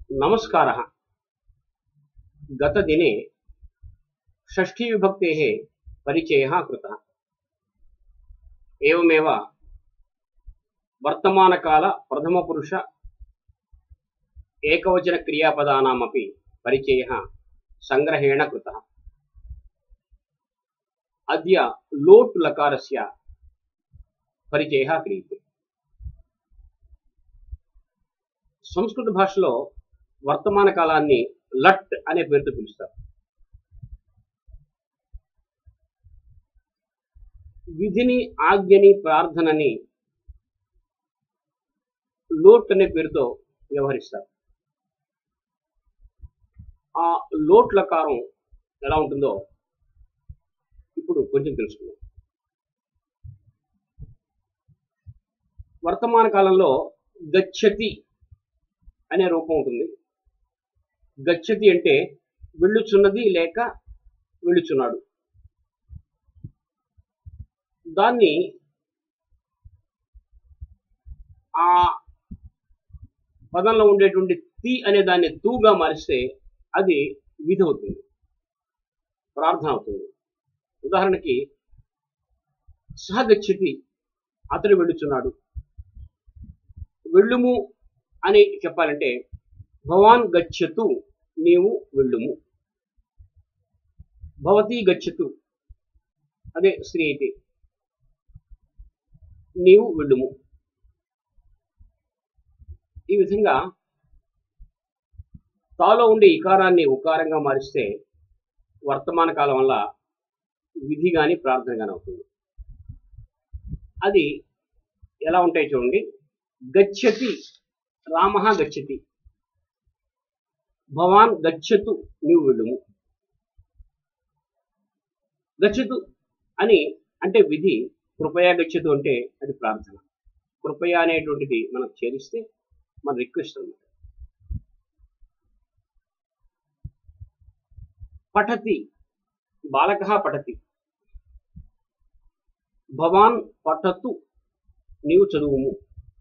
नमस्कारः गतदिने षष्ठीविभक्तेः परिचयः कृतः एवमेव वर्तमानकाल प्रथमपुरुष एकवचनक्रियापदानामपि परिचयः सङ्ग्रहेण कृतः अद्य लोट् लकारस्य పరిచయ క్రియతే సంస్కృత భాషలో వర్తమాన కాలాన్ని లట్ అనే పేరుతో పిలుస్తారు విధిని ఆజ్ఞని ప్రార్థనని లోట్ అనే పేరుతో వ్యవహరిస్తారు ఆ లోట్ లకారం ఎలా ఉంటుందో ఇప్పుడు కొంచెం తెలుసుకుందాం వర్తమాన కాలంలో గచ్చతి అనే రూపం ఉంటుంది గచ్చతి అంటే వెళ్ళుచున్నది లేక వెళ్ళుచున్నాడు దాన్ని ఆ పదంలో ఉండేటువంటి తి అనే దాన్ని తూగా మారిస్తే అది విధి అవుతుంది ప్రార్థన అవుతుంది ఉదాహరణకి సహగచ్చతి అతడు వెళ్ళుచున్నాడు వెళ్ళుము అని చెప్పాలంటే భవాన్ గచ్చతు నీవు వెళ్ళుము భవతి గచ్చతు అదే స్త్రీ అయితే నీవు వెళ్ళుము ఈ విధంగా తాలో ఉండే ఇకారాన్ని ఉకారంగా మారిస్తే వర్తమాన కాలం వల్ల విధి కానీ ప్రార్థన కానీ అవుతుంది అది ఎలా ఉంటాయి చూడండి గచ్చతి రామ గచ్చతి భవాన్ గచ్చతు నీవు వెళ్ళుము గచ్చతు అని అంటే విధి కృపయా గచ్చతు అంటే అది ప్రార్థన కృపయ అనేటువంటిది మనం చేరిస్తే మన రిక్వెస్ట్ అన్నమాట పఠతి బాలక పఠతి భవాన్ పఠతు నీవు చదువుము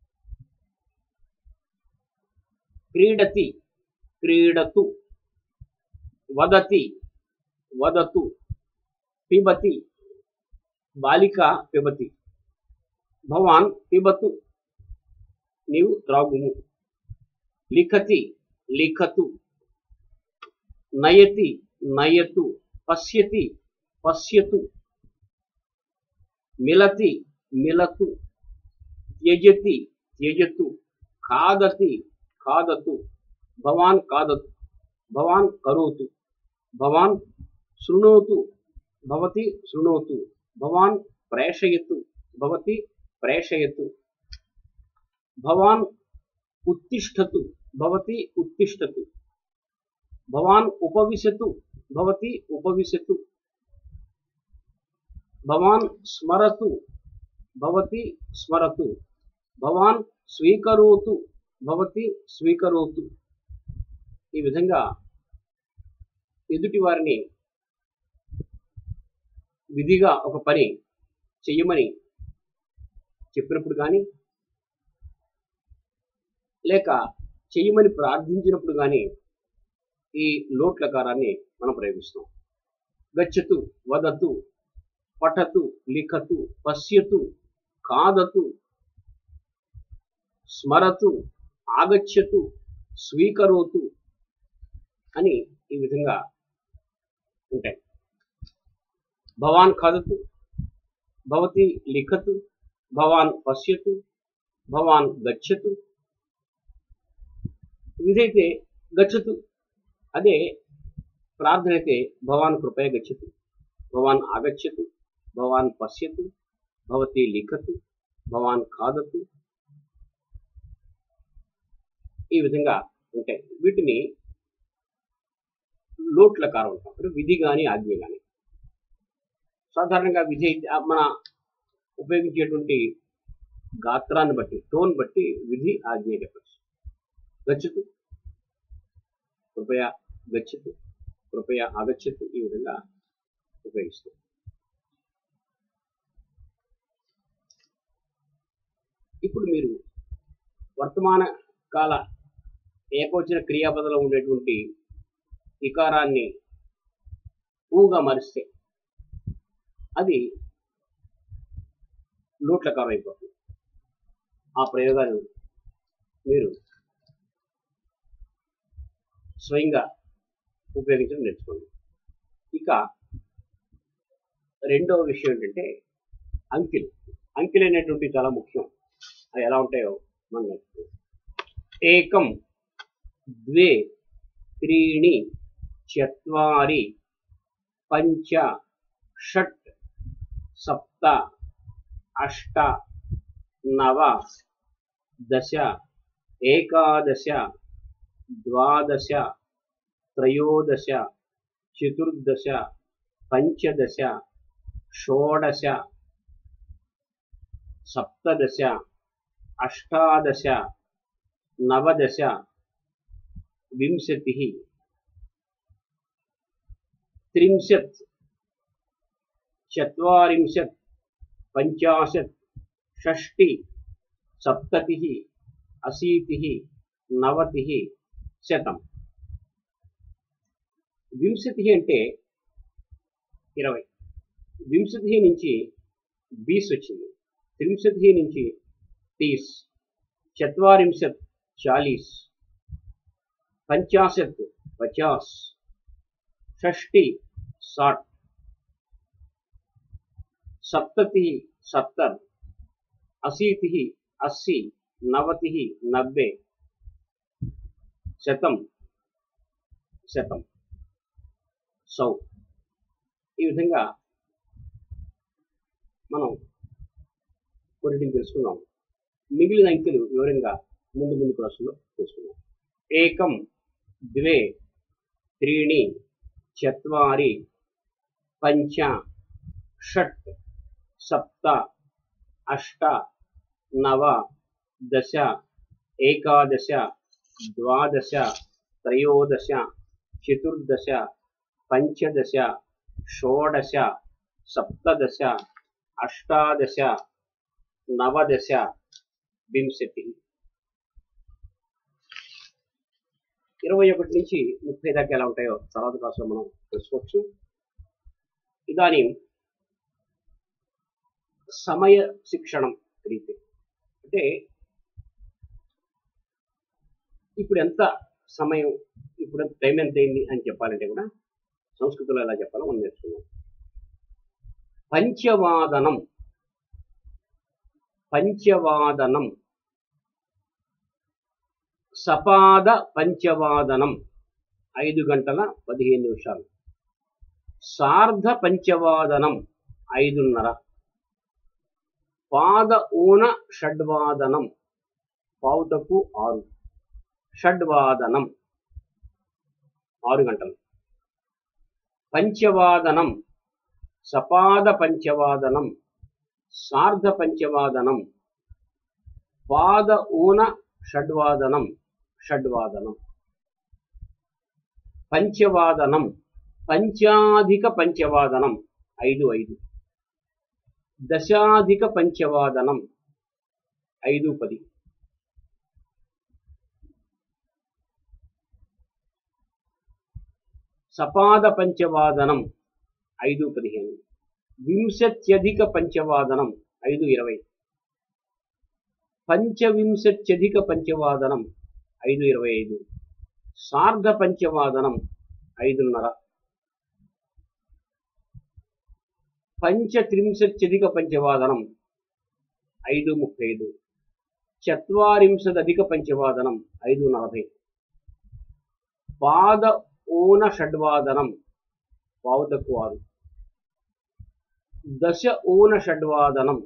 క్రీడతి క్రీడతు వదతి వదతు పిబతి బాలిక పిబతి భవాన్ పిబతు నీవు త్రాగుము లిఖతి లిఖతు నయతి నయతు పశ్యతి పశ్యతు మిలతి మిలతు త్యజతి త్యజతు ఖాదతి ఖాదతు భవాన్ ఖాదతు భవాన్ కరోతు భవాన్ శృణోతు భవతి శృణోతు భవాన్ ప్రేషయతు భవతి ప్రేషయతు భవాన్ ఉత్తిష్టతు భవతి ఉత్తిష్టతు భవాన్ ఉపవిశతు భవతి ఉపవిశతు భవాన్ స్మరతు భవతి స్మరతు భవాన్ స్వీకరోతు భవతి స్వీకరోతు ఈ విధంగా ఎదుటి వారిని విధిగా ఒక పని చెయ్యమని చెప్పినప్పుడు కానీ లేక చెయ్యమని ప్రార్థించినప్పుడు కానీ ఈ లోట్లకారాన్ని మనం ప్రయోగిస్తాం గచ్చతు వదతు పఠతు లిఖతు పశ్యతు కాదతు స్మరతు ఆగచ్చతు స్వీకరోతు అని ఈ విధంగా ఉంటాయి భవాన్ ఖాదతు భవతి లిఖతు భవాన్ పశ్యతు భవాన్ గచ్చతు ఇదైతే గచ్చతు అదే ప్రార్థన అయితే భవాన్ కృపయ గచ్చతు భవాన్ ఆగచ్చతు భవాన్ పశ్యతు భవతి లిఖతు భవాన్ ఖాదతు ఈ విధంగా ఉంటాయి వీటిని లోట్లకారం అంటాం అంటే విధి కానీ ఆజ్ఞ కానీ సాధారణంగా విధి మన ఉపయోగించేటువంటి గాత్రాన్ని బట్టి టోన్ బట్టి విధి ఆజ్ఞ చెప్పచ్చు గచ్చతు కృపయ గచ్చతు కృపయ ఆగచ్చతు ఈ విధంగా ఉపయోగిస్తాం ఇప్పుడు మీరు వర్తమాన కాల ఏకవచన క్రియాపదలో ఉండేటువంటి ఇకారాన్ని ఊగా మరిస్తే అది నోట్లకారం అయిపోతుంది ఆ ప్రయోగాలు మీరు స్వయంగా ఉపయోగించడం నేర్చుకోండి ఇక రెండవ విషయం ఏంటంటే అంకెలు అంకెలు అనేటువంటి చాలా ముఖ్యం అవి ఎలా ఉంటాయో మనం నేర్చుకుందాం ఏకం ద్వే త్రీణి చత్వారి పంచ షట్ సప్త అష్ట నవ దశ ఏకాదశ ద్వాదశ త్రయోదశ చతుర్దశ పంచదశ షోడశ సప్తదశ అష్టాదశ నవదశ వింశతి త్రింశత్ చత్వారింశత్ పంచాశత్ షష్టి సప్తతి అశీతి నవతి శతం వింశతి అంటే ఇరవై వింశతి నుంచి బీస్ వచ్చింది త్రింశతి నుంచి తీస్ చత్వారింశత్ చాలీస్ పంచాశత్ పచాస్ షష్టి సాట్ సప్తతి సత్తర్ అశీతి అస్సి నవతి నబ్బే శతం శతం సౌ ఈ విధంగా మనం కొన్నిటిని తెలుసుకున్నాం మిగిలిన అంకెలు వివరంగా ముందు ముందు క్లాసులో తెలుసుకున్నాం ఏకం ద్వే త్రీణి చత్వారి పంచ షట్ సప్త అష్ట నవ దశ ఏకాదశ ద్వాదశ త్రయోదశ చతుర్దశ పంచదశ షోడశ సప్తదశ అష్టాదశ నవదశ వింశతి ఇరవై ఒకటి నుంచి ముప్పై దాకా ఎలా ఉంటాయో తర్వాత క్లాసులో మనం తెలుసుకోవచ్చు ఇదానీ సమయ శిక్షణం క్రియతే అంటే ఇప్పుడు ఎంత సమయం ఇప్పుడు టైం ఎంత అయింది అని చెప్పాలంటే కూడా సంస్కృతంలో ఎలా చెప్పాలో మనం నేర్చుకున్నాం పంచవాదనం పంచవాదనం సపాద పంచవాదనం ఐదు గంటల పదిహేను నిమిషాలు సార్ధ పంచవాదనం ఐదున్నర పాద ఊన షడ్వాదనం పావుతకు ఆరు షడ్వాదనం ఆరు గంటలు పంచవాదనం సపాద పంచవాదనం సార్ధ పంచవాదనం పాద ఊన షడ్వాదనం షడ్వాదనం పంచవాదనం పంచాధిక పంచవాదనం ఐదు ఐదు దశాధిక పంచవాదనం ఐదు పది సపాద పంచవాదనం ఐదు పదిహేను వింశత్యధిక పంచవాదనం ఐదు ఇరవై పంచవింశత్యధిక పంచవాదనం ఐదు ఇరవై ఐదు సార్ధ పంచవాదనం ఐదున్నర పంచత్రింశత్యధిక పంచవాదనం ఐదు ముప్పై ఐదు చత్వారింశదధిక పంచవాదనం ఐదు నలభై పాద ఊన షడ్వాదనం పావు తక్కువ ఆరు దశ ఊన షడ్వాదనం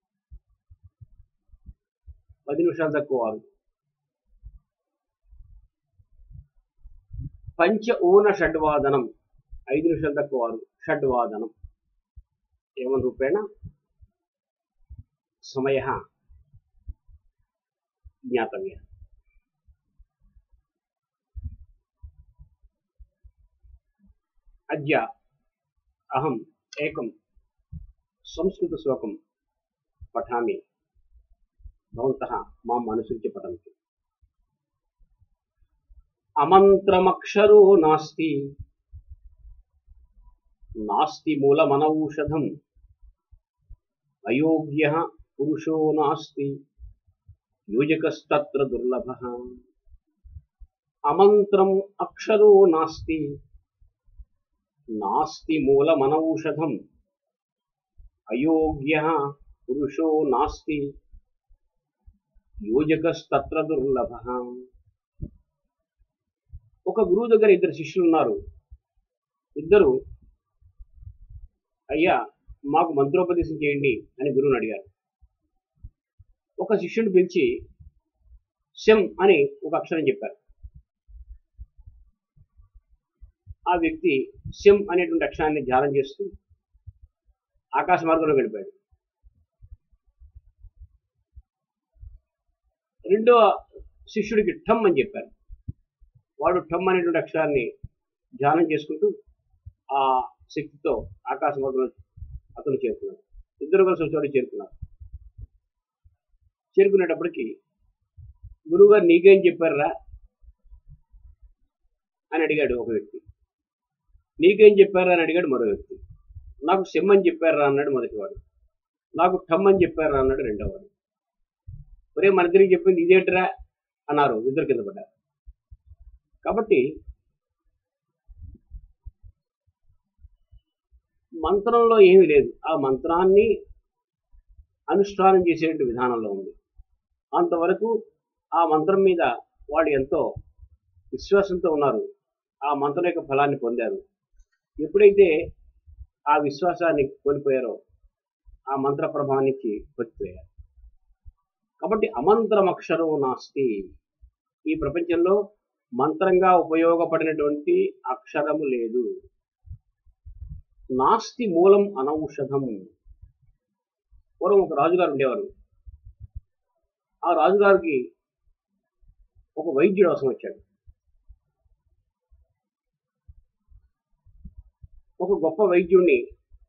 పది నిమిషాలు తక్కువ ఆరు పంచ ఊన షడ్వాదనం ఐదు నిమిషాలు తక్కువ ఆరు షడ్వాదనం ఏమన్ రూపేణ సమయ జ్ఞాతవ్య అద్య అహం ఏకం సంస్కృతశ్లోకం పఠామి భవంతः మాం అనుసృత్य పఠन्तु అమంత్రమక్షరో నాస్తి నాస్తి మూలమనౌషధం అయోగ్య పురుషో నాస్తి యోజకస్తత్ర దుర్లభ అమంత్రం అక్షరో నాస్తి నాస్తి మూలమనౌషధం అయోగ్య పురుషో నాస్తి యోజకస్తత్ర దుర్లభ ఒక గురువు దగ్గర ఇద్దరు శిష్యులు ఉన్నారు ఇద్దరు అయ్యా మాకు మంత్రోపదేశం చేయండి అని గురువుని అడిగారు ఒక శిష్యుని పిలిచి శం అని ఒక అక్షరం చెప్పారు ఆ వ్యక్తి శం అనేటువంటి అక్షరాన్ని ధ్యానం చేస్తూ ఆకాశ మార్గంలో గడిపాడు రెండో శిష్యుడికి ఠమ్ అని చెప్పారు వాడు ఠమ్ అనేటువంటి అక్షరాన్ని ధ్యానం చేసుకుంటూ ఆ శక్తితో ఆకాశ మార్గంలో అతను చేరుకున్నాడు ఇద్దరు కలిసి చోటు చేరుకున్నారు చేరుకునేటప్పటికి గురువుగారు నీకేం చెప్పారా అని అడిగాడు ఒక వ్యక్తి నీకేం చెప్పారా అని అడిగాడు మరో వ్యక్తి నాకు సెమ్ అని చెప్పారా అన్నాడు మొదటివాడు నాకు ఠమ్ అని చెప్పారా అన్నాడు రెండోవాడు ఒరే మన ఇద్దరికి చెప్పింది ఇదేంటరా అన్నారు ఇద్దరు కింద పడ్డారు కాబట్టి మంత్రంలో ఏమీ లేదు ఆ మంత్రాన్ని అనుష్ఠానం చేసేటువంటి విధానంలో ఉంది అంతవరకు ఆ మంత్రం మీద వాళ్ళు ఎంతో విశ్వాసంతో ఉన్నారు ఆ మంత్రం యొక్క ఫలాన్ని పొందారు ఎప్పుడైతే ఆ విశ్వాసాన్ని కోల్పోయారో ఆ మంత్ర ప్రభావానికి వచ్చిపోయారు కాబట్టి అమంత్రమక్షరం నాస్తి ఈ ప్రపంచంలో మంత్రంగా ఉపయోగపడినటువంటి అక్షరము లేదు నాస్తి మూలం అనౌషధం పూర్వం ఒక రాజుగారు ఉండేవారు ఆ రాజుగారికి ఒక వైద్యుడు అవసరం వచ్చాడు ఒక గొప్ప వైద్యుడిని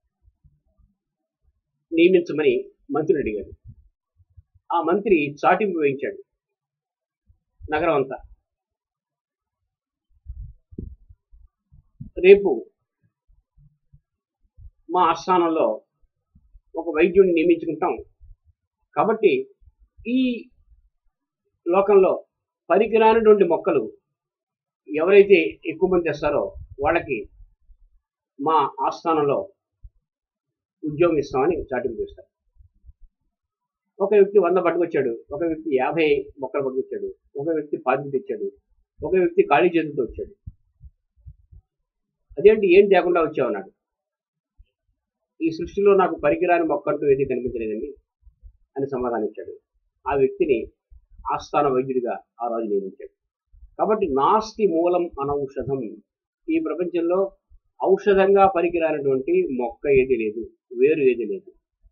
నియమించమని మంత్రిని అడిగాడు ఆ మంత్రి చాటింపు వేయించాడు నగరం అంతా రేపు మా ఆస్థానంలో ఒక వైద్యుడిని నియమించుకుంటాం కాబట్టి ఈ లోకంలో పనికిరానటువంటి మొక్కలు ఎవరైతే ఎక్కువ మంది తెస్తారో వాళ్ళకి మా ఆస్థానంలో ఉద్యోగం ఇస్తామని చాటింపు చేస్తారు ఒక వ్యక్తి వంద పట్టుకొచ్చాడు ఒక వ్యక్తి యాభై మొక్కలు పట్టుకొచ్చాడు ఒక వ్యక్తి పాతి తెచ్చాడు ఒక వ్యక్తి ఖాళీ చేతులతో వచ్చాడు అదేంటి ఏం తేకుండా వచ్చావు అన్నాడు ఈ సృష్టిలో నాకు పరికిరాని మొక్క అంటూ ఏది కనిపించలేదండి అని సమాధానం ఇచ్చాడు ఆ వ్యక్తిని ఆస్థాన వైద్యుడిగా ఆ రాజు నియమించాడు కాబట్టి నాస్తి మూలం అనౌషధం ఈ ప్రపంచంలో ఔషధంగా పనికిరానటువంటి మొక్క ఏది లేదు వేరు ఏది లేదు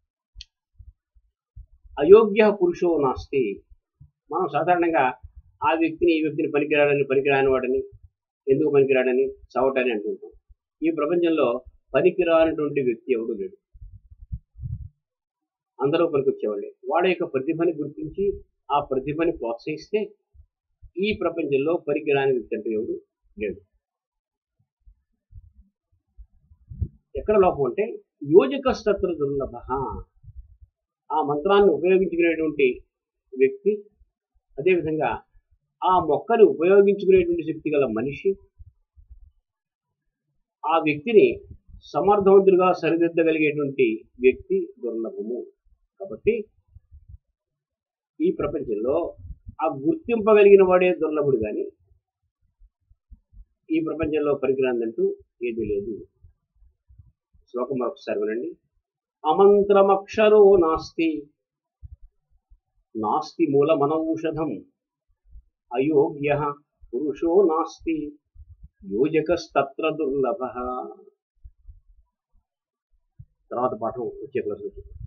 అయోగ్య పురుషో నాస్తి మనం సాధారణంగా ఆ వ్యక్తిని ఈ వ్యక్తిని పనికిరాడని పనికిరాని వాడని ఎందుకు పనికిరాడని చవటని అంటుంటాం ఈ ప్రపంచంలో పనికిరానటువంటి వ్యక్తి ఎవడు లేడు అందరూ పనికొచ్చేవాళ్ళే వాళ్ళ యొక్క ప్రతిభని గుర్తించి ఆ ప్రతిభని ప్రోత్సహిస్తే ఈ ప్రపంచంలో పనికిరాని వ్యక్తి అంటే ఎవడు లేడు ఎక్కడ లోపం అంటే యోజకస్తత్ర దుర్లభ ఆ మంత్రాన్ని ఉపయోగించుకునేటువంటి వ్యక్తి అదేవిధంగా ఆ మొక్కను ఉపయోగించుకునేటువంటి శక్తి గల మనిషి ఆ వ్యక్తిని సమర్థవంతుడిగా సరిదిద్దగలిగేటువంటి వ్యక్తి దుర్లభము కాబట్టి ఈ ప్రపంచంలో ఆ గుర్తింపగలిగిన వాడే దుర్లభుడు కానీ ఈ ప్రపంచంలో పరికరాందంటూ ఏదీ లేదు శ్లోకం మరొకసారి వినండి అమంత్రమక్షరో నాస్తి నాస్తి మూలమనౌషధం అయోగ్య పురుషో నాస్తి యోజకస్తత్ర దుర్లభ తర్వాత పాఠం వచ్చే క్లాసులో చూద్దాం